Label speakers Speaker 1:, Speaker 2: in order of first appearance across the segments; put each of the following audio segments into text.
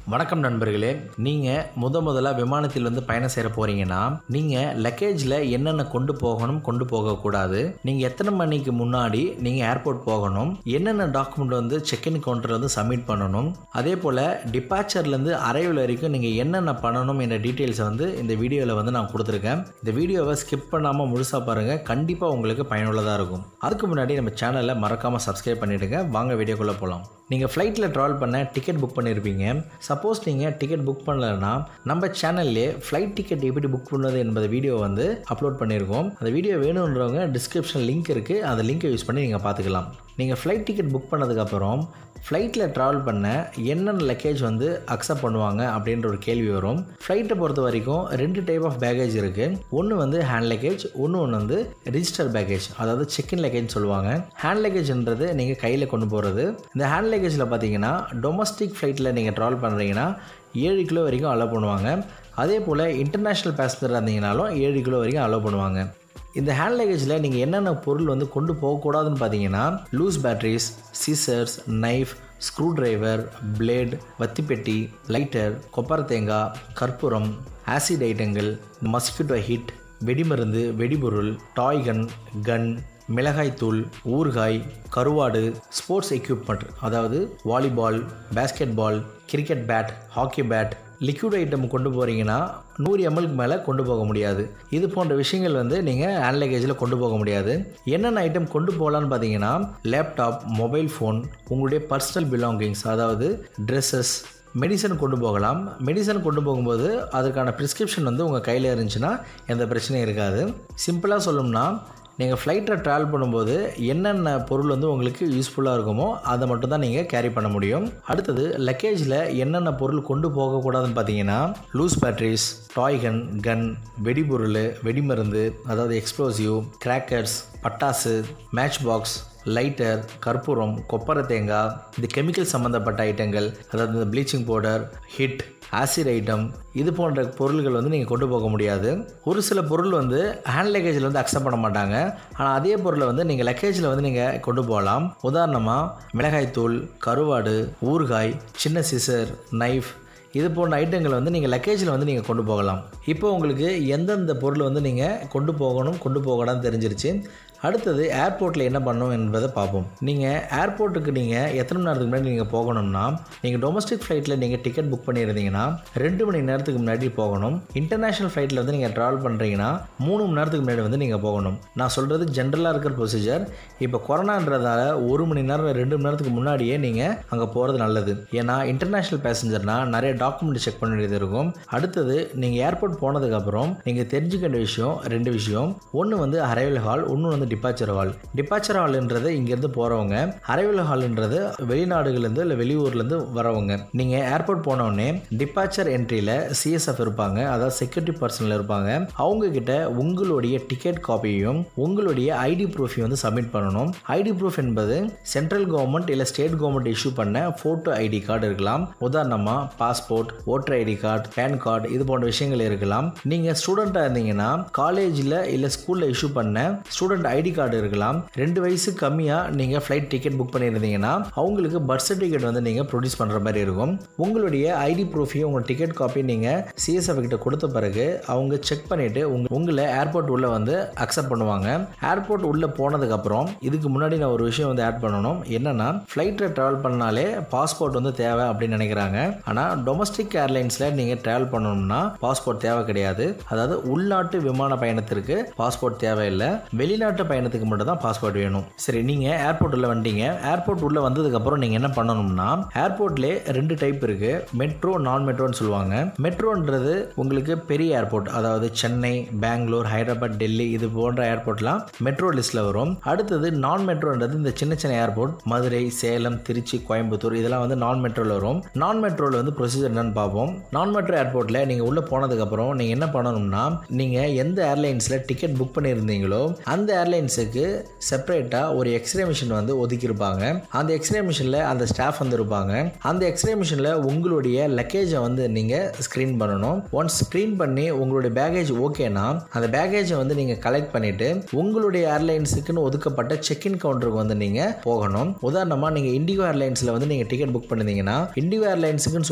Speaker 1: வணக்கம் நண்பர்களே நீங்கள் முத முதல்ல விமானத்தில் வந்து பயணம் செய்ய போகிறீங்கன்னா நீங்கள் லக்கேஜில் என்னென்ன கொண்டு போகணும் கொண்டு போகக்கூடாது நீங்கள் எத்தனை மணிக்கு முன்னாடி நீங்கள் ஏர்போர்ட் போகணும் என்னென்ன டாக்குமெண்ட் வந்து செக்இன் கவுண்டரில் வந்து சப்மிட் பண்ணணும் அதே போல் டிபார்ச்சர்லேருந்து அரைவில் வரைக்கும் நீங்கள் என்னென்ன பண்ணணும் என்ற டீட்டெயில்ஸை வந்து இந்த வீடியோவில் வந்து நான் கொடுத்துருக்கேன் இந்த வீடியோவை ஸ்கிப் பண்ணாமல் முழுசாக பாருங்கள் கண்டிப்பாக உங்களுக்கு பயனுள்ளதாக இருக்கும் அதுக்கு முன்னாடி நம்ம சேனலை மறக்காமல் சப்ஸ்கிரைப் பண்ணிவிடுங்க வாங்க வீடியோக்குள்ளே போகலாம் நீங்கள் ஃப்ளைட்டில் ட்ராவல் பண்ண டிக்கெட் புக் பண்ணியிருப்பீங்க சப்போஸ் நீங்கள் டிக்கெட் புக் பண்ணலன்னா நம்ம சேனல்லே ஃப்ளைட் டிக்கெட் எப்படி புக் பண்ணுறது என்பது வீடியோ வந்து அப்லோட் பண்ணியிருக்கோம் அந்த வீடியோ வேணுன்றவங்க டிஸ்கிரிப்ஷன் லிங்க் இருக்குது அந்த லிங்கை யூஸ் பண்ணி நீங்கள் பார்த்துக்கலாம் நீங்கள் ஃப்ளைட் டிக்கெட் புக் பண்ணதுக்கப்புறம் ஃப்ளைட்டில் ட்ராவல் பண்ண என்னென்ன லக்கேஜ் வந்து அக்செப்ட் பண்ணுவாங்க அப்படின்ற ஒரு கேள்வி வரும் ஃப்ளைட்டை பொறுத்த வரைக்கும் ரெண்டு டைப் ஆஃப் பேக்கேஜ் இருக்குது ஒன்று வந்து ஹேண்ட் லக்கேஜ் ஒன்று ஒன்று வந்து ரிஜிஸ்டர் பேக்கேஜ் அதாவது செக்இன் லக்கேஜ் சொல்லுவாங்க ஹேண்ட் லக்கேஜ்ன்றது நீங்கள் கையில் கொண்டு போகிறது இந்த ஹேண்ட் லக்கேஜில் பார்த்தீங்கன்னா டொமஸ்டிக் ஃப்ளைட்டில் நீங்கள் ட்ராவல் பண்ணுறீங்கன்னா ஏழு கிலோ வரைக்கும் அலோவ் பண்ணுவாங்க அதே போல் இன்டர்நேஷ்னல் பேசஞ்சர் இருந்தீங்கனாலும் ஏழு கிலோ வரைக்கும் அலோவ் பண்ணுவாங்க இந்த ஹேண்ட் லக்கேஜில் நீங்கள் என்னென்ன பொருள் வந்து கொண்டு போகக்கூடாதுன்னு பார்த்தீங்கன்னா loose batteries scissors knife screwdriver blade வத்திப்பெட்டி லைட்டர் கொப்பரை தேங்காய் கற்பூரம் ஆசிட் ஐட்டங்கள் மஸ்கிட்டோ ஹிட் வெடிமருந்து வெடிபொருள் டாய் கன் கன் மிளகாய்த்தூள் ஊறுகாய் கருவாடு ஸ்போர்ட்ஸ் எக்யூப்மெண்ட் அதாவது volleyball basketball cricket bat hockey bat liquid item கொண்டு போகிறீங்கன்னா நூறு எம்எல்க்கு மேலே கொண்டு போக முடியாது இது போன்ற விஷயங்கள் வந்து நீங்கள் ஹேண்ட் லக்கேஜில் கொண்டு போக முடியாது என்னென்ன ஐட்டம் கொண்டு போகலான்னு பார்த்தீங்கன்னா லேப்டாப் மொபைல் ஃபோன் உங்களுடைய பர்சனல் பிலாங்கிங்ஸ் அதாவது ட்ரெஸ்ஸஸ் மெடிசன் கொண்டு போகலாம் மெடிசன் கொண்டு போகும்போது அதுக்கான ப்ரிஸ்கிரிப்ஷன் வந்து உங்கள் கையில் இருந்துச்சுன்னா எந்த பிரச்சனையும் இருக்காது சிம்பிளாக சொல்லணும்னா நீங்கள் ஃப்ளைட்டில் ட்ராவல் பண்ணும்போது என்னென்ன பொருள் வந்து உங்களுக்கு யூஸ்ஃபுல்லாக இருக்குமோ அதை மட்டும் தான் நீங்கள் கேரி பண்ண முடியும் அடுத்தது லக்கேஜில் என்னென்ன பொருள் கொண்டு போகக்கூடாதுன்னு பார்த்தீங்கன்னா லூஸ் பேட்டரிஸ் டாய் கன் கன் வெடிபொருள் வெடிமருந்து அதாவது எக்ஸ்ப்ளோசிவ் கிராக்கர்ஸ் பட்டாசு மேட்ச் பாக்ஸ் லைட்டர் கற்பூரம் கொப்பரை தேங்காய் இந்த கெமிக்கல் சம்மந்தப்பட்ட ஐட்டங்கள் அதாவது இந்த bleaching powder Hit acid item இது போன்ற பொருள்கள் வந்து நீங்கள் கொண்டு போக முடியாது ஒரு சில பொருள் வந்து ஹேண்ட் லக்கேஜில் வந்து அக்செப்ட் பண்ண மாட்டாங்க ஆனால் அதே பொருளை வந்து நீங்கள் லக்கேஜில் வந்து நீங்கள் கொண்டு போகலாம் உதாரணமாக மிளகாய்த்தூள் கருவாடு ஊறுகாய் சின்ன சிசர் நைஃப் இது போன்ற ஐட்டங்கள் வந்து நீங்கள் லக்கேஜில் வந்து நீங்கள் கொண்டு போகலாம் இப்போ உங்களுக்கு எந்தெந்த பொருள் வந்து நீங்கள் கொண்டு போகணும் கொண்டு போகலாம்னு தெரிஞ்சிருச்சு அடுத்தது ஏர்போர்ட்டில் என்ன பண்ணணும் என்பதை பார்ப்போம் நீங்கள் ஏர்போர்ட்டுக்கு நீங்கள் எத்தனை மணி நேரத்துக்கு முன்னாடி நீங்கள் போகணும்னா நீங்கள் டொமஸ்டிக் ஃப்ளைட்டில் நீங்கள் டிக்கெட் புக் பண்ணியிருந்தீங்கன்னா ரெண்டு மணி நேரத்துக்கு முன்னாடி போகணும் இன்டர்நேஷ்னல் ஃப்ளைட்டில் வந்து நீங்கள் ட்ராவல் பண்ணுறீங்கன்னா மூணு மணி நேரத்துக்கு முன்னாடி வந்து நீங்கள் போகணும் நான் சொல்கிறது ஜென்ரலாக இருக்கிற ப்ரொசீஜர் இப்போ கொரோனான்றதால ஒரு மணி நேரம் ரெண்டு மணி நேரத்துக்கு முன்னாடியே நீங்கள் அங்கே போகிறது நல்லது ஏன்னா இன்டர்நேஷ்னல் பேசஞ்சர்னால் நிறைய டாக்குமெண்ட் செக் பண்ண வேண்டியது இருக்கும் அடுத்தது நீங்கள் ஏர்போர்ட் போனதுக்கப்புறம் நீங்கள் தெரிஞ்சுக்க வேண்டிய விஷயம் ரெண்டு விஷயம் ஒன்று வந்து அரைவல் ஹால் ஒன்று வந்து டிபார்ச்சர் ஹால் டிபார்ச்சர் ஹால்ன்றது இங்கேருந்து போகிறவங்க அரைவல் ஹால்ன்றது வெளிநாடுகள்லேருந்து இல்லை வெளியூர்லேருந்து வரவங்க நீங்கள் ஏர்போர்ட் போனோடனே டிபார்ச்சர் என்ட்ரியில் சிஎஸ்எஃப் இருப்பாங்க அதாவது செக்யூரிட்டி பர்சனில் இருப்பாங்க அவங்க கிட்ட உங்களுடைய டிக்கெட் காப்பியையும் உங்களுடைய ஐடி ப்ரூஃபையும் வந்து சப்மிட் பண்ணணும் ஐடி ப்ரூஃப் என்பது சென்ட்ரல் கவர்மெண்ட் இல்லை ஸ்டேட் கவர்மெண்ட் இஷ்யூ பண்ண ஃபோட்டோ ஐடி கார்டு இருக்கலாம் உதாரணமாக passport voter ID card PAN card இது போன்ற விஷயங்கள் இருக்கலாம் நீங்கள் ஸ்டூடெண்ட்டாக இருந்தீங்கன்னா காலேஜில் இல்லை ஸ்கூலில் இஷ்யூ பண்ண ஸ்டூடெண்ட் ஐடி கார்டு இருக்கலாம் ரெண்டு வயசு கம்மியாக நீங்கள் ஃப்ளைட் டிக்கெட் புக் பண்ணியிருந்தீங்கன்னா அவங்களுக்கு பர்த் சர்டிஃபிகேட் வந்து நீங்கள் ப்ரொடியூஸ் பண்ணுற மாதிரி இருக்கும் உங்களுடைய ஐடி ப்ரூஃபையும் உங்கள் டிக்கெட் காப்பி நீங்கள் சிஎஸ்எஃப் கிட்ட கொடுத்த பிறகு அவங்க செக் பண்ணிவிட்டு உங்க உங்களை ஏர்போர்ட் உள்ளே வந்து அக்செப்ட் பண்ணுவாங்க ஏர்போர்ட் உள்ளே போனதுக்கப்புறம் இதுக்கு முன்னாடி நான் ஒரு விஷயம் வந்து ஆட் பண்ணணும் என்னன்னா ஃப்ளைட்டில் ட்ராவல் பண்ணாலே பாஸ்போர்ட் வந்து தேவை அப்படின்னு நினைக்கிறாங்க ஆனால் டொமஸ்டிக் ஏர்லைன்ஸில் நீங்கள் ட்ராவல் பண்ணணும்னா பாஸ்போர்ட் தேவை கிடையாது அதாவது உள்நாட்டு விமான பயணத்திற்கு பாஸ்போர்ட் தேவையில்லை வெளிநாட்டு பயணத்துக்கு மட்டும் தான் பாஸ்போர்ட் வேணும் சரி நீங்கள் ஏர்போர்ட் உள்ள வந்துட்டீங்க ஏர்போர்ட் உள்ள வந்ததுக்கப்புறம் நீங்கள் என்ன பண்ணணும்னா ஏர்போர்ட்லேயே ரெண்டு டைப் இருக்கு மெட்ரோ நான் மெட்ரோன்னு சொல்லுவாங்க மெட்ரோன்றது உங்களுக்கு பெரிய ஏர்போர்ட் அதாவது சென்னை பெங்களூர் ஹைதராபாத் டெல்லி இது போன்ற ஏர்போர்ட்லாம் மெட்ரோ லிஸ்ட்டில் வரும் அடுத்தது நான் மெட்ரோன்றது இந்த சின்ன சின்ன ஏர்போர்ட் மதுரை சேலம் திருச்சி கோயம்புத்தூர் இதெல்லாம் வந்து நான் மெட்ரோவில் வரும் நான் மெட்ரோவில் வந்து ப்ரொசீஜர் என்னன்னு பார்ப்போம் நான் மெட்ரோ ஏர்போர்ட்டில் நீங்கள் உள்ளே போனதுக்கப்புறம் நீங்கள் என்ன பண்ணணும்னா நீங்கள் எந்த ஏர்லைன்ஸில் டிக்கெட் புக் பண்ணியிருந்தீங்களோ அந்த ஏர்லைன்ஸுக்கு செப்பரேட்டாக ஒரு எக்ஸ்ரே மிஷின் வந்து ஒதுக்கியிருப்பாங்க அந்த எக்ஸ்ரே மிஷினில் அந்த ஸ்டாஃப் வந்து இருப்பாங்க அந்த எக்ஸ்ரே மிஷினில் உங்களுடைய லக்கேஜை வந்து நீங்கள் ஸ்க்ரீன் பண்ணணும் ஒன்ஸ் ஸ்க்ரீன் பண்ணி உங்களுடைய பேகேஜ் ஓகேனா அந்த பேகேஜை வந்து நீங்கள் கலெக்ட் பண்ணிவிட்டு உங்களுடைய ஏர்லைன்ஸுக்குன்னு ஒதுக்கப்பட்ட செக்இன் கவுண்டருக்கு வந்து நீங்கள் போகணும் உதாரணமாக நீங்கள் இண்டிகோ ஏர்லைன்ஸில் வந்து நீங்கள் டிக்கெட் புக் பண்ணிருந்தீங்கன்னா இண்டிகோ ஏர்லைன்ஸுக்குன்னு சொல்லிட்டு செக்இன்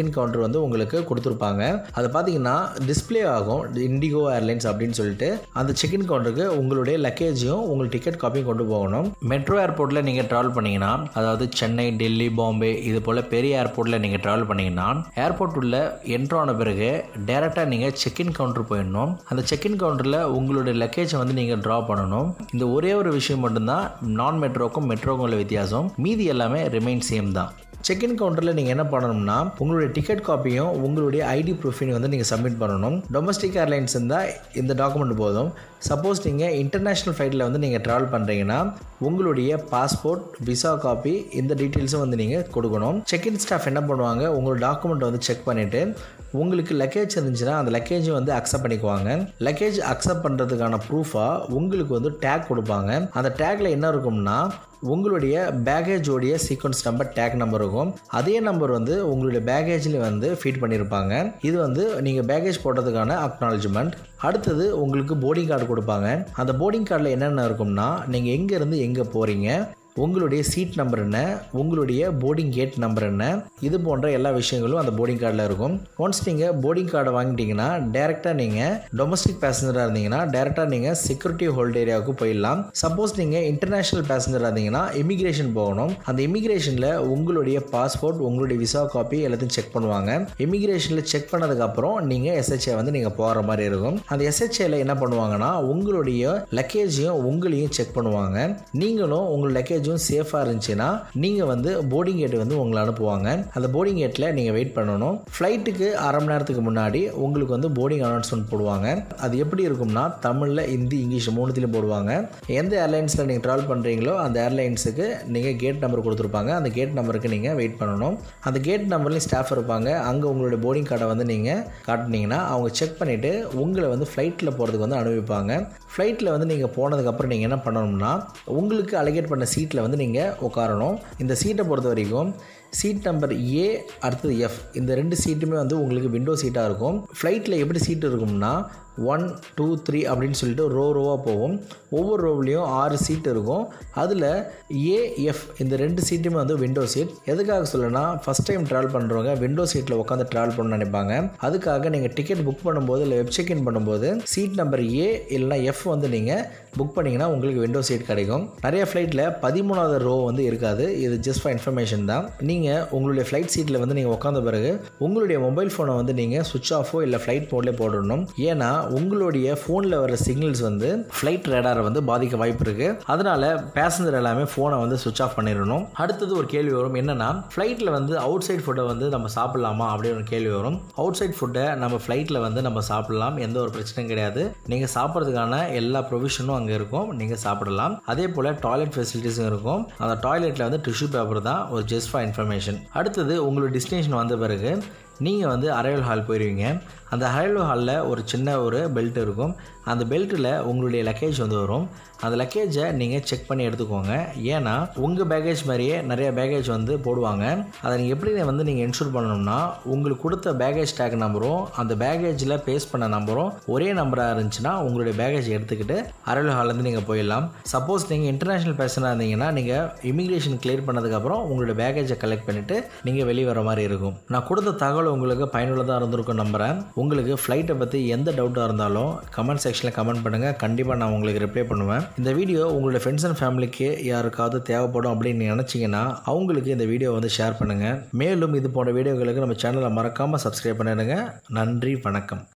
Speaker 1: செக்இன் கவுண்டர் வந்து உங்களுக்கு கொடுத்துருப்பாங்க அது பார்த்தீங்கன்னா டிஸ்ப்ளே ஆகும் இண்டிகோ ஏர்லைன்ஸ் அப்படின்னு சொல்லிட்டு அந்த செக்இன் கவுண்டருக்கு உங்களுடைய லக்கேஜையும் உங்கள் டிக்கெட் காப்பியும் கொண்டு போகணும் மெட்ரோ ஏர்போர்ட்டில் நீங்கள் ட்ராவல் பண்ணீங்கன்னா அதாவது சென்னை டெல்லி பாம்பே இது போல் பெரிய ஏர்போர்ட்டில் நீங்கள் ட்ராவல் பண்ணீங்கன்னா ஏர்போர்ட் உள்ள என்ட்ரு ஆன பிறகு டேரெக்டாக நீங்கள் செக்இன் கவுண்டர் போயிடணும் அந்த செக்இன் கவுண்டரில் உங்களுடைய லக்கேஜை வந்து நீங்கள் ட்ரா பண்ணணும் இந்த ஒரே ஒரு விஷயம் மட்டும்தான் நான் மெட்ரோக்கும் மெட்ரோக்கும் உள்ள வித்தியாசம் மீதி எல்லாமே ரிமைன் சேம் தான் செக்இன் கவுண்டரில் நீங்கள் என்ன பண்ணணும்னா உங்களுடைய டிக்கெட் காப்பியும் உங்களுடைய ஐடி ப்ரூஃபையும் வந்து நீங்கள் சப்மிட் பண்ணணும் டொமஸ்டிக் ஏர்லைன்ஸ் இருந்தால் இந்த டாக்குமெண்ட் போதும் சப்போஸ் நீங்கள் இன்டர்நேஷ்னல் ஃப்ளைட்டில் வந்து நீங்கள் ட்ராவல் பண்ணுறீங்கன்னா உங்களுடைய பாஸ்போர்ட் விசா காப்பி இந்த டீட்டெயில்ஸும் வந்து நீங்கள் கொடுக்கணும் செக்இன் ஸ்டாஃப் என்ன பண்ணுவாங்க உங்களோட டாக்குமெண்ட் வந்து செக் பண்ணிவிட்டு உங்களுக்கு லக்கேஜ் இருந்துச்சுன்னா அந்த லக்கேஜை வந்து அக்செப்ட் பண்ணிக்குவாங்க லக்கேஜ் அக்செப்ட் பண்ணுறதுக்கான ப்ரூஃபாக உங்களுக்கு வந்து டேக் கொடுப்பாங்க அந்த டேக்கில் என்ன இருக்கும்னா உங்களுடைய பேகேஜோடைய சீக்வன்ஸ் நம்பர் டேக் நம்பர் இருக்கும் அதே நம்பர் வந்து உங்களுடைய பேகேஜ்லேயும் வந்து ஃபீட் பண்ணியிருப்பாங்க இது வந்து நீங்கள் பேகேஜ் போட்டதுக்கான அக்னாலஜ்மெண்ட் அடுத்தது உங்களுக்கு போர்டிங் கார்டு கொடுப்பாங்க அந்த போர்டிங் கார்டில் என்னென்ன இருக்கும்னா நீங்கள் எங்கேருந்து எங்கே போகிறீங்க உங்களுடைய சீட் நம்பர் என்ன உங்களுடைய போர்டிங் கேட் நம்பர் என்ன இது போன்ற எல்லா விஷயங்களும் அந்த போர்டிங் கார்டில் இருக்கும் ஒன்ஸ் நீங்கள் போர்டிங் கார்டை வாங்கிட்டீங்கன்னா டேரெக்டாக நீங்கள் டொமஸ்டிக் பேசஞ்சராக இருந்தீங்கன்னா டேரெக்டாக நீங்கள் செக்யூரிட்டி ஹோல்ட் ஏரியாவுக்கு போயிடலாம் சப்போஸ் நீங்கள் இன்டர்நேஷ்னல் பேசஞ்சராக இருந்தீங்கன்னா இமிகிரேஷன் போகணும் அந்த இமிகிரேஷனில் உங்களுடைய பாஸ்போர்ட் உங்களுடைய விசா காப்பி எல்லாத்தையும் செக் பண்ணுவாங்க இமிகிரேஷனில் செக் பண்ணதுக்கப்புறம் நீங்கள் எஸ்ஹெச்ஏ வந்து நீங்கள் போகிற மாதிரி இருக்கும் அந்த எஸ்ஹெச்ஏல என்ன பண்ணுவாங்கன்னா உங்களுடைய லக்கேஜையும் உங்களையும் செக் பண்ணுவாங்க நீங்களும் உங்கள் லக்கேஜ் பேக்கேஜும் சேஃபாக இருந்துச்சுன்னா நீங்கள் வந்து போர்டிங் கேட் வந்து உங்களை அனுப்புவாங்க அந்த போர்டிங் கேட்டில் நீங்கள் வெயிட் பண்ணணும் ஃப்ளைட்டுக்கு அரை மணி நேரத்துக்கு முன்னாடி உங்களுக்கு வந்து போர்டிங் அனௌன்ஸ்மெண்ட் போடுவாங்க அது எப்படி இருக்கும்னா தமிழில் ஹிந்தி இங்கிலீஷ் மூணுத்திலையும் போடுவாங்க எந்த ஏர்லைன்ஸில் நீங்கள் ட்ராவல் பண்ணுறீங்களோ அந்த ஏர்லைன்ஸுக்கு நீங்கள் கேட் நம்பர் கொடுத்துருப்பாங்க அந்த கேட் நம்பருக்கு நீங்கள் வெயிட் பண்ணணும் அந்த கேட் நம்பர்லேயும் ஸ்டாஃப் இருப்பாங்க அங்கே உங்களுடைய போர்டிங் கார்டை வந்து நீங்கள் காட்டினீங்கன்னா அவங்க செக் பண்ணிவிட்டு உங்களை வந்து ஃப்ளைட்டில் போகிறதுக்கு வந்து அனுப்பிப்பாங்க ஃப்ளைட்டில் வந்து நீங்கள் போனதுக்கப்புறம் நீங்கள் என்ன பண்ணணும்னா உங்களுக்கு அலகேட் பண்ண சீட்டில் வந்து நீங்கள் உட்காரணும் இந்த சீட்டை பொறுத்த வரைக்கும் சீட் நம்பர் ஏ அடுத்தது எஃப் இந்த ரெண்டு சீட்டுமே வந்து உங்களுக்கு விண்டோ சீட்டாக இருக்கும் ஃப்ளைட்டில் எப்படி சீட் இருக்கும்னா ஒன் டூ த்ரீ அப்படின்னு சொல்லிட்டு ரோ ரோவாக போகும் ஒவ்வொரு ரோவ்லேயும் ஆறு சீட் இருக்கும் அதில் ஏஎஃப் இந்த ரெண்டு சீட்டுமே வந்து விண்டோ சீட் எதுக்காக சொல்லனா ஃபஸ்ட் டைம் ட்ராவல் பண்ணுறவங்க விண்டோ சீட்டில் உட்காந்து ட்ராவல் பண்ண நினைப்பாங்க அதுக்காக நீங்கள் டிக்கெட் புக் பண்ணும்போது இல்லை வெப் செக் இன் பண்ணும்போது சீட் நம்பர் ஏ இல்லைனா எஃப் வந்து நீங்கள் புக் பண்ணிங்கன்னா உங்களுக்கு விண்டோ சீட் கிடைக்கும் நிறைய ஃப்ளைட்டில் பதிமூணாவது ரோ வந்து இருக்காது இது ஜஸ்ட் ஃபார் இன்ஃபர்மேஷன் தான் நீங்கள் உங்களுடைய ஃப்ளைட் சீட்டில் வந்து நீங்கள் உட்காந்த பிறகு உங்களுடைய மொபைல் ஃபோனை வந்து நீங்கள் சுவிச் ஆஃபோ இல்லை ஃப்ளைட் மோட்லேயே போட்டுடணும் ஏன்னா உங்களுடைய ஃபோனில் வர சிக்னல்ஸ் வந்து ஃப்ளைட் ரேடாரை வந்து பாதிக்க வாய்ப்பு இருக்குது அதனால பேசஞ்சர் எல்லாமே ஃபோனை வந்து சுவிச் ஆஃப் பண்ணிடணும் அடுத்தது ஒரு கேள்வி வரும் என்னன்னா ஃப்ளைட்டில் வந்து அவுட் சைட் ஃபுட்டை வந்து நம்ம சாப்பிடலாமா அப்படின்னு ஒரு கேள்வி வரும் அவுட் சைட் ஃபுட்டை நம்ம ஃப்ளைட்டில் வந்து நம்ம சாப்பிடலாம் எந்த ஒரு பிரச்சனையும் கிடையாது நீங்கள் சாப்பிட்றதுக்கான எல்லா ப்ரொவிஷனும் அங்கே இருக்கும் நீங்கள் சாப்பிடலாம் அதே போல் டாய்லெட் ஃபெசிலிட்டிஸும் இருக்கும் அந்த டாய்லெட்டில் வந்து டிஷ்யூ பேப்பர் தான் ஒரு ஜஸ்ட் ஃபார் இன்ஃபர்மேஷன் அடுத்தது உங்களோட டெஸ்டினேஷன் வந்த பிறகு நீங்கள் வந்து அரைவல் ஹால் போயிடுவீங்க அந்த அரைவல் ஹாலில் ஒரு சின்ன ஒரு பெல்ட் இருக்கும் அந்த பெல்ட்டில் உங்களுடைய லக்கேஜ் வந்து வரும் அந்த லக்கேஜை நீங்கள் செக் பண்ணி எடுத்துக்கோங்க ஏன்னா உங்கள் பேக்கேஜ் மாதிரியே நிறைய பேக்கேஜ் வந்து போடுவாங்க அதை நீங்கள் எப்படி வந்து நீங்கள் இன்ஷூர் பண்ணணும்னா உங்களுக்கு கொடுத்த பேக்கேஜ் டேக் நம்பரும் அந்த பேக்கேஜில் பேஸ் பண்ண நம்பரும் ஒரே நம்பராக இருந்துச்சுன்னா உங்களுடைய பேக்கேஜ் எடுத்துக்கிட்டு அரைவல் ஹால்லேருந்து நீங்கள் போயிடலாம் சப்போஸ் நீங்கள் இன்டர்நேஷ்னல் பேசனாக இருந்தீங்கன்னா நீங்கள் இமிக்ரேஷன் கிளியர் பண்ணதுக்கப்புறம் உங்களுடைய பேக்கேஜை கலெக்ட் பண்ணிவிட்டு நீங்கள் வெளியே வர மாதிரி இருக்கும் நான் கொடுத்த தகவல் உங்களுக்கு பயனுள்ளதாக இருந்திருக்கும் நம்புகிறேன் உங்களுக்கு ஃப்ளைட்டை பற்றி எந்த டவுட்டாக இருந்தாலும் கமெண்ட் செக்ஷனில் கமெண்ட் பண்ணுங்கள் கண்டிப்பாக நான் உங்களுக்கு ரிப்ளை பண்ணுவேன் இந்த வீடியோ உங்களுடைய ஃப்ரெண்ட்ஸ் அண்ட் ஃபேமிலிக்கு யாருக்காவது தேவைப்படும் அப்படின்னு நினச்சிங்கன்னா அவங்களுக்கு இந்த வீடியோ வந்து ஷேர் பண்ணுங்கள் மேலும் இது போன்ற வீடியோகளுக்கு நம்ம சேனலை மறக்காமல் சப்ஸ்கிரைப் பண்ணிடுங்க நன்றி வணக்கம்